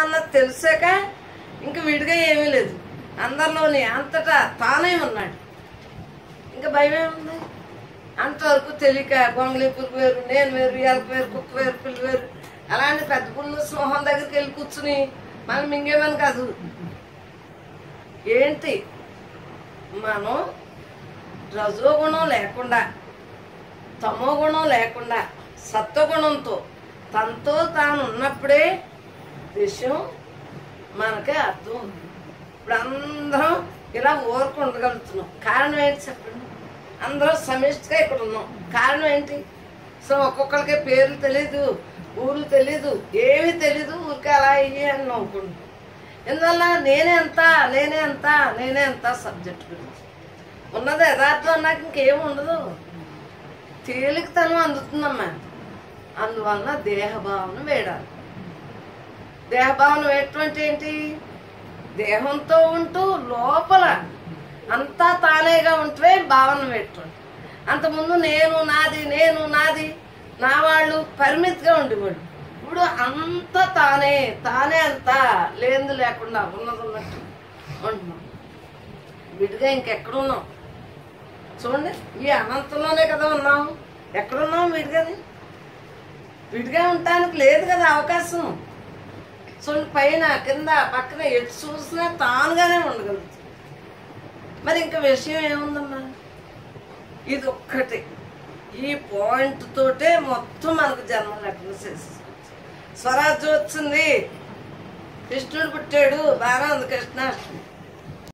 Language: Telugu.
అన్నది తెలిసాక ఇంక విడిగా ఏమీ లేదు అందరిలోని అంతటా తానే ఉన్నాడు ఇంకా భయం ఏముంది అంతవరకు తెలియక గొంగళి పురుగు వేరు నేను వేరు ఎలక వేరు కుక్క వేరు పిల్లి వేరు అలాంటి పెద్ద పుల్లు సింహం దగ్గరికి వెళ్ళి కూర్చుని మనం మింగేమని కాదు ఏంటి మనం రజోగుణం లేకుండా తమో గుణం లేకుండా సత్వగుణంతో తనతో తాను ఉన్నప్పుడే విషయం మనకే అర్థం అవుతుంది ఇప్పుడు అందరం ఇలా ఊరకు ఉండగలుగుతున్నాం కారణం ఏంటి చెప్పండి అందరం సమిష్టిగా ఇక్కడ ఉన్నాం కారణం ఏంటి సో ఒక్కొక్కరికి పేర్లు తెలీదు ఊర్లు తెలీదు ఏమీ తెలీదు ఊరికి అలా అయ్యి అని నవ్వుకుంటాం ఎందువల్ల నేనే ఎంత నేనే ఎంత నేనే ఎంత సబ్జెక్ట్ గురించి ఉన్నది యథార్థం అన్నాక ఇంకేం ఉండదు తేలికతనం అందుతుందమ్మా అందువలన దేహభావన వేడాలి దేహభావన ఎటువంటి ఏంటి దేహంతో ఉంటూ లోపల అంతా తానేగా ఉంటే భావన పెట్టుకోండి అంతకుముందు నేను నాది నేను నాది నా వాళ్ళు పరిమితిగా ఉండేవాడు ఇప్పుడు అంత తానే తానే అంతా లేనిది లేకుండా ఉన్నది ఉన్నట్టు ఉంటున్నాం విడిగా ఇంకెక్కడున్నాం చూడండి ఈ అనంతంలోనే కదా ఉన్నాం ఎక్కడున్నాం విడిగాని విడిగా ఉండటానికి లేదు కదా అవకాశం చూడండి పైన కింద పక్కన ఎటు చూసినా తానుగానే ఉండగలుగుతుంది మరి ఇంకా విషయం ఏముందమ్మా ఇది ఒక్కటి ఈ పాయింట్ తోటే మొత్తం మనకు జన్మ లగ్నం చేసేసుకోవచ్చు స్వరాజ్యం వచ్చింది కృష్ణుడు పుట్టాడు బాగా ఉంది కృష్ణాష్టమి